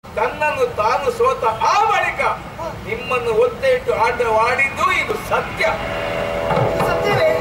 ತನ್ನನ್ನು ತಾನು ಸೋತ ಆ ಬಳಿಕ ನಿಮ್ಮನ್ನು ಒತ್ತೆ ಇಟ್ಟು ಆಟವಾಡಿದ್ದು ಇದು ಸತ್ಯ ಸತ್ಯವೇ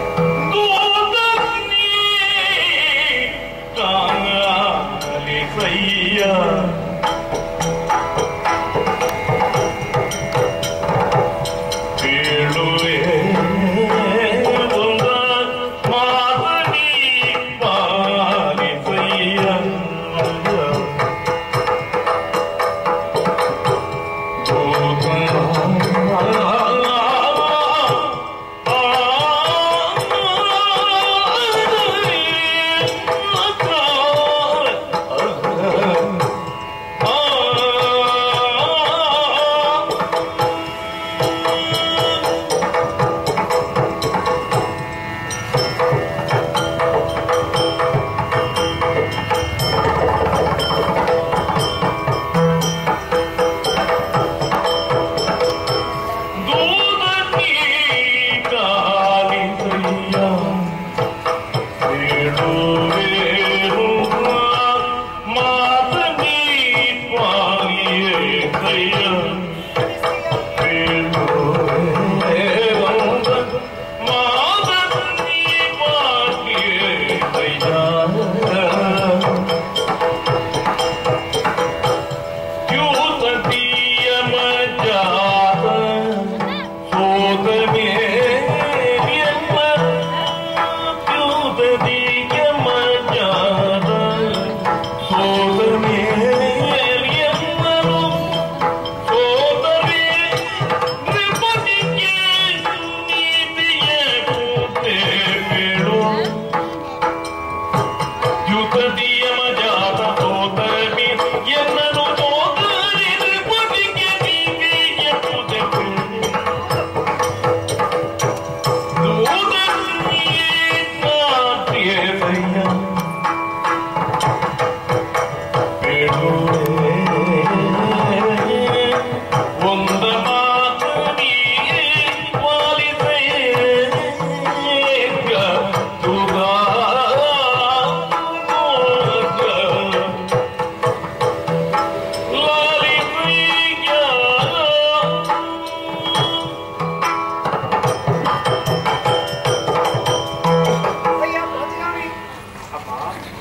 ಅಯ್ಯ ಪ್ರಾಚಿನಾಮಿ ಅಮ್ಮ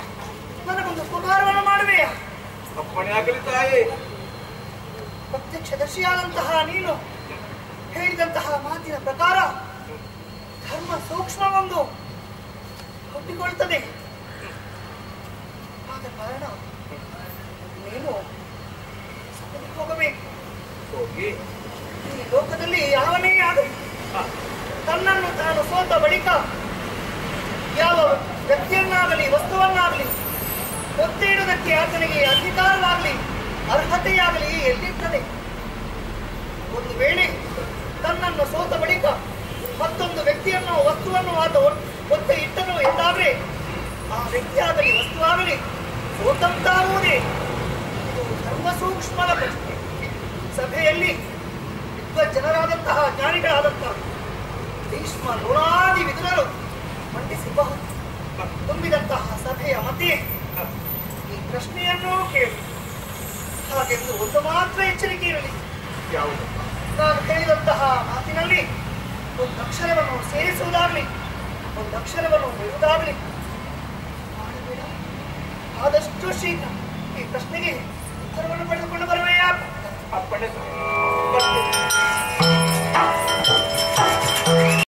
ನನಗೊಂದು ಉಪಕಾರವನ್ನು ಮಾಡುವೆಯಾ ಅಪ್ಪಣೆ ಆಗಲಿ ತಾಯಿ ಪ್ರತ್ಯಕ್ಷದರ್ಶಿಯಾದಂತಹ ನೀನು ಹೇಳಿದಂತಹ ಮಾತಿನ ಪ್ರಕಾರ ಧರ್ಮ ಸೂಕ್ಷ್ಮವೊಂದು ಹುಟ್ಟಿಕೊಳ್ತದೆ ಆದ ಕಾರಣ ನೀನು ಸಭೆಗೆ ಹೋಗಬೇಕು ಹೋಗಿ ಈ ಲೋಕದಲ್ಲಿ ಯಾವನೇ ಆಗಲಿ ತನ್ನನ್ನು ತಾನು ಸೋತ ಬಳಿಕ ಯಾವ ವ್ಯಕ್ತಿಯನ್ನಾಗಲಿ ವಸ್ತುವನ್ನಾಗಲಿ ಒತ್ತೆ ಇಡುವುದಕ್ಕೆ ಆತನಿಗೆ ಅಧಿಕಾರವಾಗಲಿ ಅರ್ಹತೆಯಾಗಲಿ ಎಲ್ಲಿರ್ತದೆ ಒಂದು ವೇಳೆ ತನ್ನನ್ನು ಸೋತ ಬಳಿಕ ಮತ್ತೊಂದು ವ್ಯಕ್ತಿಯನ್ನು ವಸ್ತುವನ್ನು ಆತ ಒ- ಒತ್ತೆ ಇಟ್ಟನು ಎಂದಾದ್ರೆ ಆ ವ್ಯಕ್ತಿಯಾಗಲಿ ವಸ್ತುವಾಗಲಿ ಸೋತಂತಾಗುವುದೇ ಇದು ಧರ್ಮ ಸೂಕ್ಷ್ಮದ ಪ್ರಶ್ನೆ ಸಭೆಯಲ್ಲಿ ಜನರಾದಂತಹ ಜ್ಞಾನಿಗಳಾದಂತಹ ಭೀಷ್ಮ ದ್ರೋಣಾದಿ ವಿದುರರು ಮಂಡಿಸಬಹುದು ತುಂಬಿದಂತಹ ಸಭೆಯ ಮಧ್ಯೆ ಈ ಪ್ರಶ್ನೆಯನ್ನೂ ಕೇಳಿ ಹಾಗೆಂದು ಒಂದು ಮಾತ್ರ ಎಚ್ಚರಿಕೆ ಇರಲಿ ಯಾವುದು ನಾನು ಹೇಳಿದಂತಹ ಮಾತಿನಲ್ಲಿ ಒಂದು ಅಕ್ಷರವನ್ನು ಸೇರಿಸುವುದಾಗಲಿ ಒಂದು ಅಕ್ಷರವನ್ನು ಬಿಡುವುದಾಗಲಿ ಮಾಡಬೇಡ ಆದಷ್ಟು ಶೀಘ್ರ ಈ ಪ್ರಶ್ನೆಗೆ ಉತ್ತರವನ್ನು ಪಡೆದುಕೊಂಡು ಬರುವೆಯಾ ಅಪ್ಪಣೆ ತಾಯಿ